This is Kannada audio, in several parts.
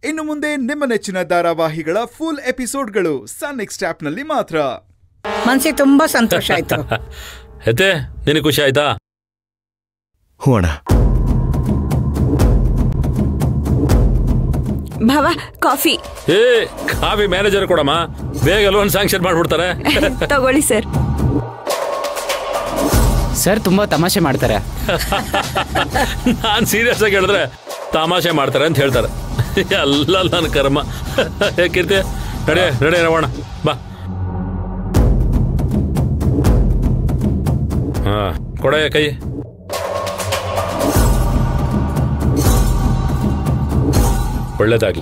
ಇನ್ನು ಮುಂದೆ ನಿಮ್ಮ ನೆಚ್ಚಿನ ಧಾರಾವಾಹಿಗಳ ಫುಲ್ ಎಪಿಸೋಡ್ಗಳು ಸನ್ ನೆಕ್ಸ್ಟ್ ಆಪ್ನಲ್ಲಿ ಮಾತ್ರ ಮನ್ಸಿಗೆ ತುಂಬಾ ಸಂತೋಷ ಆಯ್ತು ಎತ್ತೆ ನಿನಗೆ ಖುಷಿ ಆಯ್ತಾ ಹ್ಞೂ ಅಣ್ಣ ಭಾವ ಕಾಫಿ ಏ ಕಾಫಿ ಮ್ಯಾನೇಜರ್ ಕೊಡಮ್ಮ ಬೇಗ ಲೋನ್ ಸ್ಯಾಂಕ್ಷನ್ ಮಾಡ್ಬಿಡ್ತಾರೆ ತಗೊಳ್ಳಿ ಸರ್ ಸರ್ ತುಂಬಾ ತಮಾಷೆ ಮಾಡ್ತಾರೆ ನಾನು ಸೀರಿಯಸ್ ಆಗಿ ಹೇಳಿದ್ರೆ ತಮಾಷೆ ಮಾಡ್ತಾರೆ ಅಂತ ಹೇಳ್ತಾರೆ ಎಲ್ಲ ನನ್ನ ಕರ್ಮ ಏ ಕೀರ್ತಿ ನಡೆ ನಡೆ ರವಣ ಬಾ ಹಾ ಕೊಡೆಯ ಕೈ ಒಳ್ಳೇದಾಗ್ಲಿ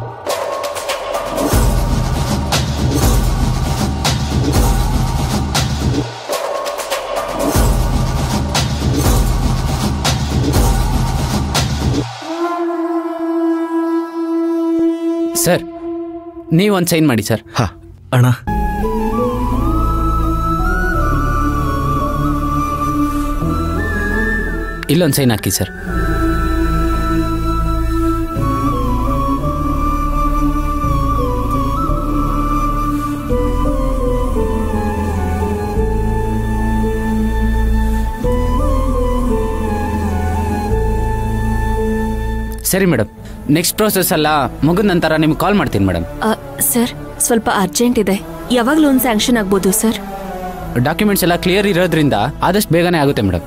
ಸರ್ ನೀವೊಂದು ಸೈನ್ ಮಾಡಿ ಸರ್ ಹಾ ಅಣ್ಣ ಇಲ್ಲೊಂದು ಸೈನ್ ಹಾಕಿ ಸರ್ ಸರಿ ಮೇಡಮ್ ನೆಕ್ಸ್ಟ್ ಪ್ರೋಸೆಸ್ ಎಲ್ಲ ಮುಗಿದ ನಂತರ ನಿಮ್ಗೆ ಕಾಲ್ ಮಾಡ್ತೀನಿ ಮೇಡಮ್ ಸರ್ ಸ್ವಲ್ಪ ಅರ್ಜೆಂಟ್ ಇದೆ ಯಾವಾಗ ಲೋನ್ ಸ್ಯಾಂಕ್ಷನ್ ಆಗ್ಬೋದು ಸರ್ ಡಾಕ್ಯುಮೆಂಟ್ಸ್ ಎಲ್ಲ ಕ್ಲಿಯರ್ ಇರೋದ್ರಿಂದ ಆದಷ್ಟು ಬೇಗನೆ ಆಗುತ್ತೆ madam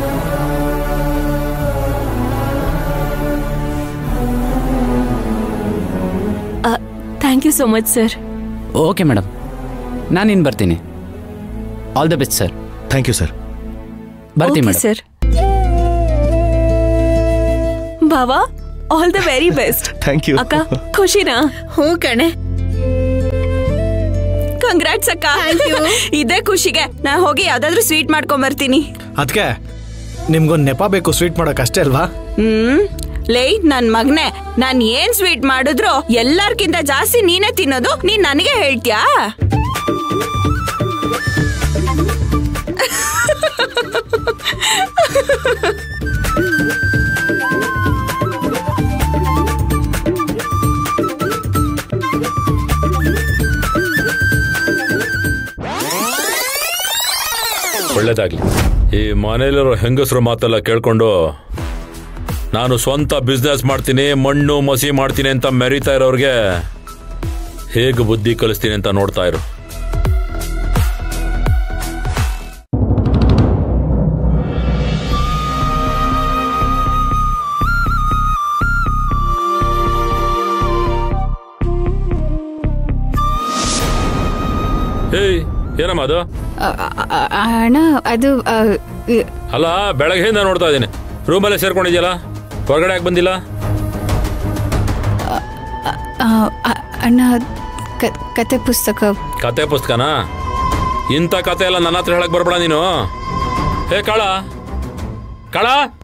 thank you so much sir okay madam ನಾನು ಇನ್ನು ಬರ್ತೀನಿ all the best sir thank you sir ಬರ್ತೀನಿ ಮೇಡಮ್ ಸರ್ ಭಾವ all the very best thank you ಅಕ್ಕ ಖುಷಿನಾ ಹ್ಞೂ ಕಣೆ ಕಂಗ್ರಾಟ್ಸ್ ಅಕ್ಕ ಇದೇ ಖುಷಿಗೆ ನಾ ಹೋಗಿ ಯಾವ್ದಾದ್ರು ಸ್ವೀಟ್ ಮಾಡ್ಕೊಂಡ್ ಬರ್ತೀನಿ ಅದಕ್ಕೆ ನಿಮ್ಗೊಂದು ನೆಪ ಬೇಕು ಸ್ವೀಟ್ ಮಾಡೋಕೆ ಅಷ್ಟೇ ಅಲ್ವಾ ಹ್ಮ್ ಲೇ ನನ್ ಮಗ್ನೆ ನಾನ್ ಏನ್ ಸ್ವೀಟ್ ಮಾಡಿದ್ರು ಎಲ್ಲಾರ್ಕಿಂತ ಜಾಸ್ತಿ ನೀನೇ ತಿನ್ನೋದು ನೀನ್ ನನಗೆ ಹೇಳ್ತ್ಯಾ ಒಳ್ಳೇದಾಗ್ಲಿ ಈ ಮನೇಲಿರೋ ಹೆಂಗಸರು ಮಾತೆಲ್ಲ ಕೇಳ್ಕೊಂಡು ನಾನು ಸ್ವಂತ ಬಿಸ್ನೆಸ್ ಮಾಡ್ತೀನಿ ಮಣ್ಣು ಮಸಿ ಮಾಡ್ತೀನಿ ಅಂತ ಮೆರಿತಾ ಇರೋರಿಗೆ ಹೇಗೆ ಬುದ್ಧಿ ಕಲಿಸ್ತೀನಿ ಅಂತ ನೋಡ್ತಾ ಇರು ಏಯ್ ಏನಮ್ಮ ಅದು ಅಣ್ಣ ಅದು ಆ, ಇ- ಅಲ್ಲ ಬೆಳಗ್ಗೆಯಿಂದ ನೋಡ್ತಾ ಇದ್ದೀನಿ ರೂಮಲ್ಲೇ ಸೇರ್ಕೊಂಡಿದ್ಯಲ್ಲ ಹೊರಗಡೆ ಯಾಕೆ ಬಂದಿಲ್ಲ ಆ, ಆ, ಅಣ್ಣ ಕ- ಕತೆ ಪುಸ್ತಕ ಕತೆ ಪುಸ್ತಕನಾ ಇಂಥ ಕತೆ ಎಲ್ಲ ನನ್ನ ಹತ್ರ ಹೇಳಕ್ ಬರ್ಬೇಡ ನೀನು ಹೇ ಕಾಳ ಕಾಳ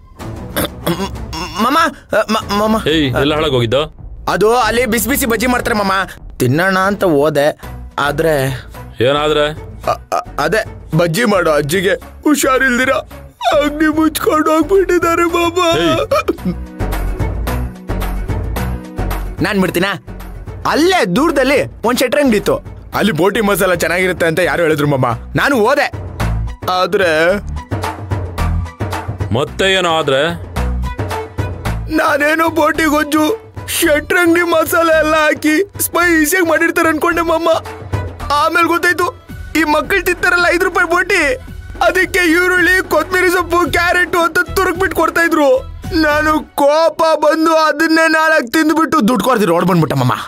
ಮಮ್ಮ ಮಮ್ಮ ಏಯ್ ಎಲ್ಲ ಹಾಳಾಗ್ ಹೋಗಿದ್ದು ಅದು ಅಲ್ಲಿ ಬಿಸಿ ಬಿಸಿ ಬಜ್ಜಿ ಮಾಡ್ತಾರೆ ಮಮ್ಮ ತಿನ್ನೋಣ ಅಂತ ಹೋದೆ ಆದ್ರೆ ಏನಾದ್ರೆ ಅ- ಅ- ಅದೇ ಬಜ್ಜಿ ಮಾಡೋ ಅಜ್ಜಿಗೆ ಹುಷಾರಿಲ್ದಿರ ಅಗ್ನಿ ಮುಚ್ಕೊಂಡು ಹೋಗ್ಬಿಟ್ಟಿದ್ದಾರೆ ಮಾಮ ನಾನ್ ಬಿಡ್ತೀನ ಅಲ್ಲೇ ದೂರದಲ್ಲಿ ಒಂದ್ ಶೆಟ್ರ್ ಅಂಗಡಿ ಇತ್ತು ಅಲ್ಲಿ ಬೋಟಿ ಮಸಾಲ ಚೆನ್ನಾಗಿರುತ್ತೆ ಅಂತ ಯಾರು ಹೇಳಿದ್ರು ಮಮ್ಮ ನಾನು ಹೋದೆ ಆದ್ರೆ ಮತ್ತೆ ಏನೋ ಆದ್ರೆ ನಾನೇನೋ ಬೋಟಿ ಗೊಜ್ಜು ಶೆಟ್ರ್ ಅಂಗಡಿ ಮಸಾಲೆ ಎಲ್ಲ ಹಾಕಿ ಸ್ಪೈಸಿಯಾಗಿ ಮಾಡಿರ್ತಾರೆ ಅನ್ಕೊಂಡೆ ಮಮ್ಮ ಆಮೇಲೆ ಗೊತ್ತಾಯ್ತು ಈ ಮಕ್ಕಳು ತಿಂತಾರಲ್ಲ ಐದು ರೂಪಾಯಿ ಬೋಟಿ ಅದಕ್ಕೆ ಈರುಳ್ಳಿ ಕೊತ್ತಂಬರಿ ಸೊಪ್ಪು ಕ್ಯಾರೆಟ್ ಅಂತ ತುರುಕ್ಬಿಟ್ಟು ಕೊಡ್ತಾ ಇದ್ರು ನಾನು ಕೋಪ ಬಂದು ಅದನ್ನೇ ನಾಲ್ಕು ತಿಂದ್ಬಿಟ್ಟು ದುಡ್ಡು ಕೊಡ್ತೀನಿ ರೋಡ್ ಬಂದ್ಬಿಟ್ಟ ಮಮ್ಮ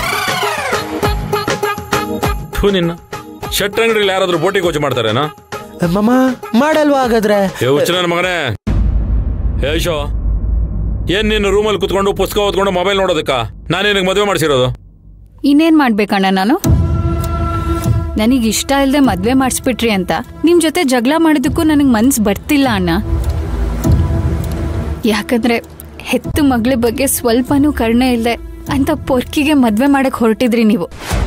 ಥು ನಿನ್ನ ಶೆಟ್ರ್ ಅಂಗಡಿಲಿ ಯಾರಾದ್ರೂ ಬೋಟಿ ಕೋಚ್ ಮಾಡ್ತಾರೇನಾ ಮಮ್ಮ ಮಾಡಲ್ವಾ ಹಾಗಾದ್ರೆ ಏ ಹುಚ್ಚ ನನ್ನ ಮಗನೇ ಏ ಐಶೋ ಏನ್ ನೀನು ರೂಮಲ್ಲಿ ಕುತ್ಕೊಂಡು ಪುಸ್ತಕ ಓದ್ಕೊಂಡು ಮೊಬೈಲ್ ನೋಡೋದಕ್ಕ ನಾನು ನಿನಗೆ ಮದುವೆ ಮಾಡಿಸಿರೋದು ಇನ್ನೇನ್ ಮಾಡ್ಬೇಕಣ್ಣ ನಾನು ನನಗೆ ಇಷ್ಟ ಇಲ್ಲದೆ ಮದ್ವೆ ಮಾಡಿಸ್ಬಿಟ್ರಿ ಅಂತ ನಿಮ್ ಜೊತೆ ಜಗಳ ಮಾಡಿದಕ್ಕೂ ನನಗೆ ಮನ್ಸು ಬರ್ತಿಲ್ಲ ಅಣ್ಣ ಯಾಕಂದ್ರೆ ಹೆತ್ತು ಮಗಳ ಬಗ್ಗೆ ಸ್ವಲ್ಪನೂ ಕರುಣೆ ಇಲ್ಲದೆ ಅಂತ ಪೊರ್ಕಿಗೆ ಮದ್ವೆ ಮಾಡಕ್ ಹೊರಟಿದ್ರಿ ನೀವು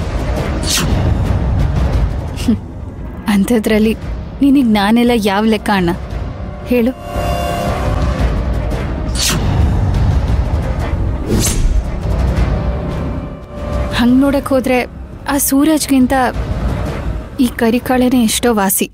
ಹ್ಮ್. ಅಂಥದ್ರಲ್ಲಿ ನಿನಗೆ ನಾನೆಲ್ಲ ಯಾವ ಲೆಕ್ಕ ಅಣ್ಣ ಹೇಳು ಹಂಗ್ ನೋಡಕ್ ಹೋದ್ರೆ ಆ ಸೂರಜ್ಗಿಂತ ಈ ಕರಿಕಾಳೆನೇ ಎಷ್ಟೋ ವಾಸಿ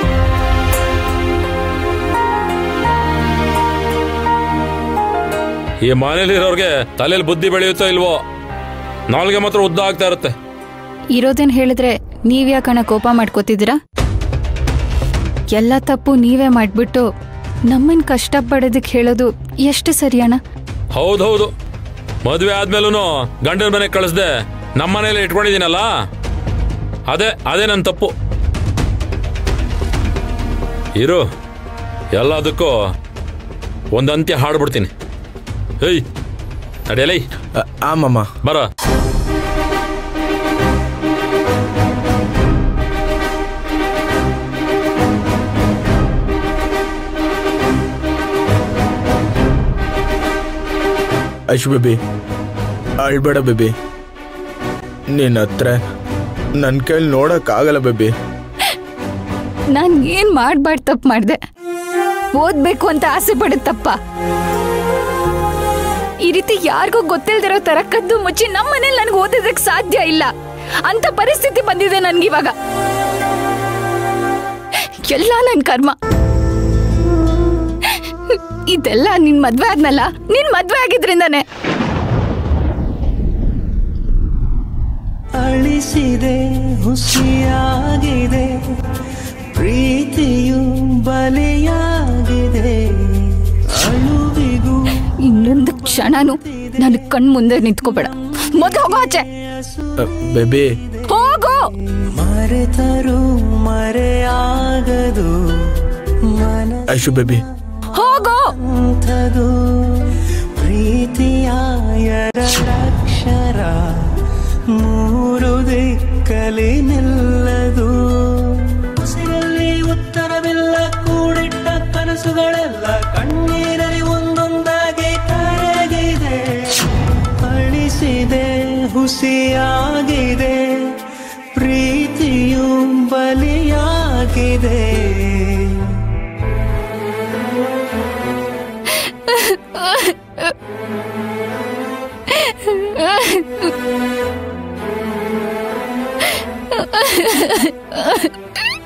ಈ ಮನೇಲಿರೋರ್ಗೆ ತಲೆಯಲ್ಲಿ ಬುದ್ಧಿ ಬೆಳೆಯುತ್ತೋ ಇಲ್ವೋ ನಾಲ್ಗೆ ಮಾತ್ರ ಉದ್ದ ಆಗ್ತಾ ಇರುತ್ತೆ ಇರೋದೇನ್ ಹೇಳಿದ್ರೆ ನೀವ್ಯಾಕಣ ಕೋಪ ಮಾಡ್ಕೋತಿದ್ದೀರಾ ಎಲ್ಲ ತಪ್ಪು ನೀವೇ ಮಾಡ್ಬಿಟ್ಟು ನಮ್ಮನ್ ಕಷ್ಟಪಡೋದಕ್ಕೆ ಹೇಳೋದು ಎಷ್ಟು ಸರಿ ಅಣ್ಣ ಹೌದೌದು ಮದುವೆ ಆದ್ಮೇಲೂ ಗಂಡನ ಮನೆಗೆ ಕಳಿಸ್ದೆ ನಮ್ಮ ಮನೇಲಿ ಇಟ್ಕೊಂಡಿದ್ದೀನಲ್ಲ ಅದೇ ಅದೇ ನನ್ನ ತಪ್ಪು ಇರು ಎಲ್ಲದಕ್ಕೂ ಒಂದು ಅಂತ್ಯ ಹಾಡ್ಬಿಡ್ತೀನಿ ಏಯ್ ನಡೆಯಲೈ ಆಮಮ್ಮ ಬರ ಐಶು ಬೇಬಿ ಅಳ್ಬೇಡ ಬೇಬಿ ನಿನ್ನ ಹತ್ರ ನನ್ನ ಕೈಲಿ ನೋಡಕ್ಕಾಗಲ್ಲ ಬೇಬಿ ನಾನ್ ಏನ್ ಮಾಡ್ಬಾರ್ದು ತಪ್ಪು ಮಾಡ್ದೆ ಓದ್ಬೇಕು ಅಂತ ಆಸೆ ಪಡದ್ ತಪ್ಪ ಈ ರೀತಿ ಯಾರಿಗೂ ಗೊತ್ತಿಲ್ದಿರೋ ತರ ಕದ್ದು ಮುಚ್ಚಿ ನಮ್ಮ ಮನೇಲಿ ನನಗೆ ಓದೋದಕ್ಕೆ ಸಾಧ್ಯ ಇಲ್ಲ ಅಂತ ಪರಿಸ್ಥಿತಿ ಬಂದಿದೆ ನನ್ಗಿವಾಗ ಎಲ್ಲ ನನ್ ಕರ್ಮ ಇದೆಲ್ಲ ನಿನ್ ಮದ್ವೆ ಆದ್ನಲ್ಲ ನಿನ್ ಮದ್ವೆ ಆಗಿದ್ರಿಂದಾನೆ ಅಳಿಸಿದೆ ಹುಸಿಯಾಗಿದೆ ಪ್ರೀತಿಯು ಬಲಿಯಾಗಿದೆ ಅಳುವಿಗೂ ಇನ್ನೊಂದು ಕ್ಷಣನು ನನ್ನ ಕಣ್ ಮುಂದೆ ನಿಂತ್ಕೋಬೇಡ ಮೊದ್ಲು ಹೋಗೋ ಆಚೆ ಬೇಬಿ ಹೋಗೋ ಮರೆತರು ಮರೆಯಾಗದು ಐಶು ಬೇಬಿ ಹೋಗೋ ಮನಂಥದು ಪ್ರೀತಿಯ ಎರಡಕ್ಷರ ಮೂರು ದಿಕ್ಕಲಿ ನಿಲ್ಲದು ಉಸಿರಲ್ಲಿ ಉತ್ತರವಿಲ್ಲ ಕೂಡಿಟ್ಟ ಕನಸುಗಳೆಲ್ಲ ಕಣ್ಣೀರಲ್ಲಿ ಒಂದೊಂದಾಗಿ ಕರಗಿದೆ ಅಳಿಸಿದೆ ಹುಸಿಯಾಗಿದೆ ಪ್ರೀತಿಯು ಬಲಿಯಾಗಿದೆ Uh